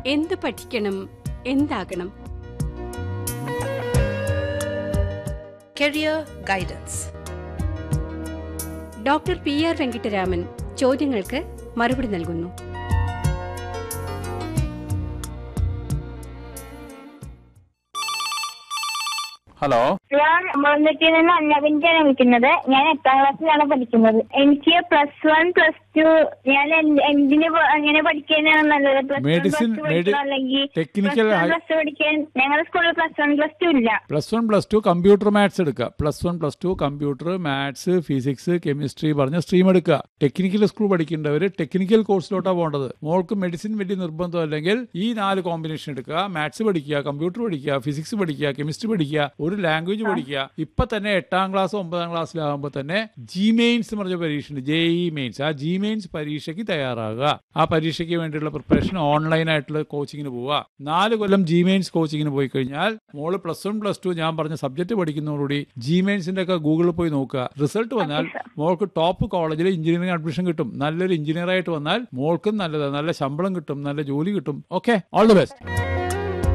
എന്ത് പഠിക്കണം എന്താകണം Career Guidance. Doctor P R Venkittaraman ചോദ്യങ്ങൾക്ക് മറുപടി നൽകുന്നു ഹലോ ഞാൻ മുളന്തുട്ടിയിൽ നിന്ന് അന്നവിന്റെയാണ് വിളിക്കുന്നത് ഞാൻ എട്ടാം ക്ലാസ്സിലാണ് പഠിക്കുന്നത് എനിക്ക് പ്ലസ് വൺ പ്ലസ് ടു ഞാൻ എന്ത്- എന്തിന് പ- എങ്ങനെ പഠിക്കാനാണ് നല്ലത് plus one Medicine, plus two പഠിക്കണോ medi- അല്ലെങ്കിൽ technical high- പ്ലസ് ടു പഠിക്കാൻ ഞങ്ങളുടെ സ്കൂളിൽ പ്ലസ് വൺ പ്ലസ് ടു ഇല്ല plus one plus two computer maths എടുക്കുക plus one plus two computer maths physics chemistry പറഞ്ഞ സ്ട്രീം എടുക്കുക ടെക്നിക്കൽ സ്കൂൾ പഠിക്കേണ്ടവർ ടെക്നിക്കൽ കോഴ്സിലോട്ടാണ് പോകേണ്ടത് മോൾക്ക് മെഡിസിൻ വലിയ നിർബന്ധം അല്ലെങ്കിൽ ഈ നാല് കോമ്പിനേഷൻ എടുക്കുക മാത്സ് പഠിക്കുക കമ്പ്യൂട്ടർ പഠിക്കുക ഫിസിക്സ് പഠിക്കുക കെമിസ്ട്രി പഠിക്കുക ഒരു ലാംഗ്വേജ് പഠിക്കുക ഇപ്പൊ തന്നെ എട്ടാം ക്ലാസ് ഒമ്പതാം ക്ലാസ്സിലാകുമ്പോൾ തന്നെ ജി മെയിൻസ് എന്ന് പറഞ്ഞ പരീക്ഷ ഉണ്ട് ജെ ഇ മെയിൻസ് ആ ജി മെയിൻസ് പരീക്ഷയ്ക്ക് തയ്യാറാകുക ആ പരീക്ഷയ്ക്ക് വേണ്ടിയുള്ള പ്രിപ്പറേഷൻ ഓൺലൈൻ ആയിട്ടുള്ള കോച്ചിങ്ങിന് പോവുക നാല് കൊല്ലം ജി മെയിൻസ് കോച്ചിങ്ങിന് പോയി കഴിഞ്ഞാൽ മോള് പ്ലസ് വൺ പ്ലസ് ടു ഞാൻ പറഞ്ഞ സബ്ജക്ട് പഠിക്കുന്നതോടുകൂടി ജി മെയിൻസിന്റെ ഒക്കെ ഗൂഗിളിൽ പോയി നോക്കുക റിസൾട്ട് വന്നാൽ മോൾക്ക് ടോപ്പ് കോളേജിൽ എഞ്ചിനീയറിംഗ് അഡ്മിഷൻ കിട്ടും നല്ലൊരു എഞ്ചിനീയർ ആയിട്ട് വന്നാൽ മോൾക്കും നല്ലത് നല്ല ശമ്പളം കിട്ടും നല്ല ജോലി കിട്ടും ഓക്കെ ഓൾ ദി ബെസ്റ്റ്